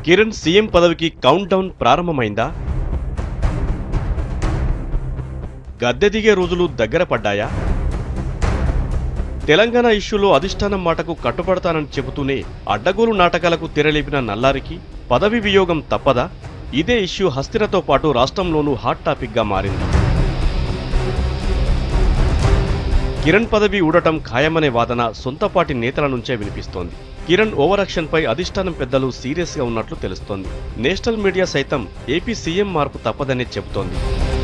Kiran CM పదవికి countdown ప్రారంభమైందా గద్దె దిగే రోజులు దగ్గర పడ్డాయా తెలంగాణ ఇష్యూలో అధిష్టానం మాటకు కట్టుబడతానని చెబుతూనే అడ్డగోలు నాటకాలకు తెరలేపిన నల్లారికి పదవి వియోగం తప్పదా ఇదే ఇష్యూ హస్తినతో పాటు రాష్ట్రంలోనూ హాట్ టాపిక్గా మారింది కిరణ్ పదవి ఊడటం ఖాయమనే వాదన సొంతపాటి నేతల నుంచే వినిపిస్తోంది కిరణ్ ఓవర్ యాక్షన్ పై అధిష్టానం పెద్దలు సీరియస్ గా ఉన్నట్లు తెలుస్తోంది నేషనల్ మీడియా సైతం ఏపీ సీఎం మార్పు తప్పదనే చెబుతోంది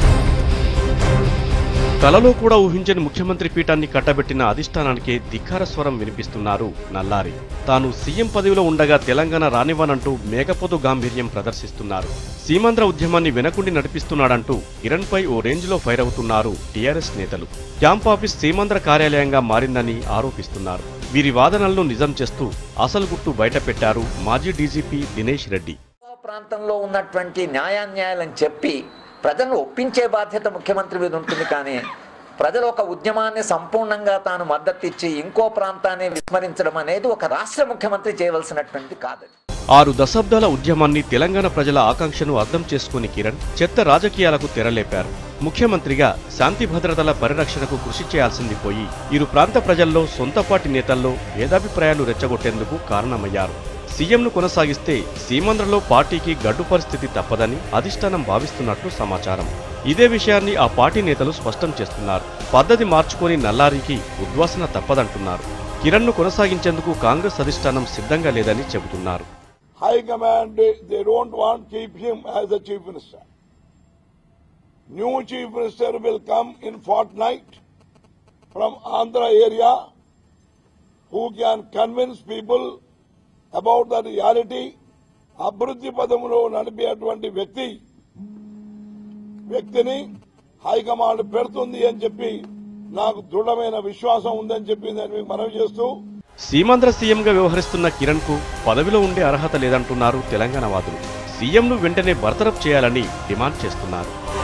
కలలో కూడా ఊహించని ముఖ్యమంత్రి పీఠాన్ని కట్టబెట్టిన అధిష్టానానికే ధిక్కార స్వరం వినిపిస్తున్నారు నల్లారి తాను సీఎం పదవిలో ఉండగా తెలంగాణ రానివ్వనంటూ మేకపోతు గాంభీర్యం ప్రదర్శిస్తున్నారు సీమాంధ్ర ఉద్యమాన్ని వెనకుండి నడిపిస్తున్నాడంటూ కిరణ్ పై ఓ రేంజ్లో ఫైర్ అవుతున్నారు టీఆర్ఎస్ నేతలు క్యాంప్ ఆఫీస్ సీమాంధ్ర కార్యాలయంగా మారిందని ఆరోపిస్తున్నారు వీరి వాదనలను నిజం చేస్తూ అసలు గుట్టు బయటపెట్టారు మాజీ డీజీపీ దినేష్ రెడ్డి ప్రాంతంలో ఉన్నటువంటి న్యాయాన్యాయాలని చెప్పి ప్రజలను ఒప్పించే బాధ్యత ముఖ్యమంత్రి మీద ఉంటుంది కానీ ప్రజలు ఒక ఉద్యమాన్ని సంపూర్ణంగా తాను మద్దతు ఇచ్చి ఇంకో ప్రాంతాన్ని విస్మరించడం అనేది ఒక రాష్ట్ర ముఖ్యమంత్రి చేయవలసినటువంటి కాదు ఆరు దశాబ్దాల ఉద్యమాన్ని తెలంగాణ ప్రజల ఆకాంక్షను అర్థం చేసుకుని కిరణ్ చెత్త రాజకీయాలకు తెరలేపారు ముఖ్యమంత్రిగా శాంతి భద్రతల పరిరక్షణకు కృషి చేయాల్సింది పోయి ఇరు ప్రాంత ప్రజల్లో సొంతపాటి నేతల్లో భేదాభిప్రాయాలు రెచ్చగొట్టేందుకు కారణమయ్యారు సీఎంను కొనసాగిస్తే సీమాంధ్రలో పార్టీకి గడ్డు పరిస్థితి తప్పదని అధిష్టానం భావిస్తున్నట్లు సమాచారం ఇదే విషయాన్ని ఆ పార్టీ నేతలు స్పష్టం చేస్తున్నారు పద్ధతి మార్చుకొని నల్లారికి ఉద్వాసన తప్పదంటున్నారు కిరణ్ను కొనసాగించేందుకు కాంగ్రెస్ అధిష్టానం సిద్ధంగా లేదని చెబుతున్నారు High command, they, they don't want keep him as a chief minister. New chief minister will come in fortnight from Andhra area who can convince people about the reality. అభివృద్ధి పదములో నడిపేటువంటి వ్యక్తి వ్యక్తిని హైకమాండ్ పెడుతుంది అని చెప్పి నాకు దృఢమైన విశ్వాసం ఉందని చెప్పి నేను మీకు మనవి చేస్తూ సీమాంధ్ర సీఎంగా వ్యవహరిస్తున్న కిరణ్ కు పదవిలో ఉండే అర్హత లేదంటున్నారు తెలంగాణ వాదులు సీఎంను వెంటనే బర్తరఫ్ చేయాలని డిమాండ్ చేస్తున్నారు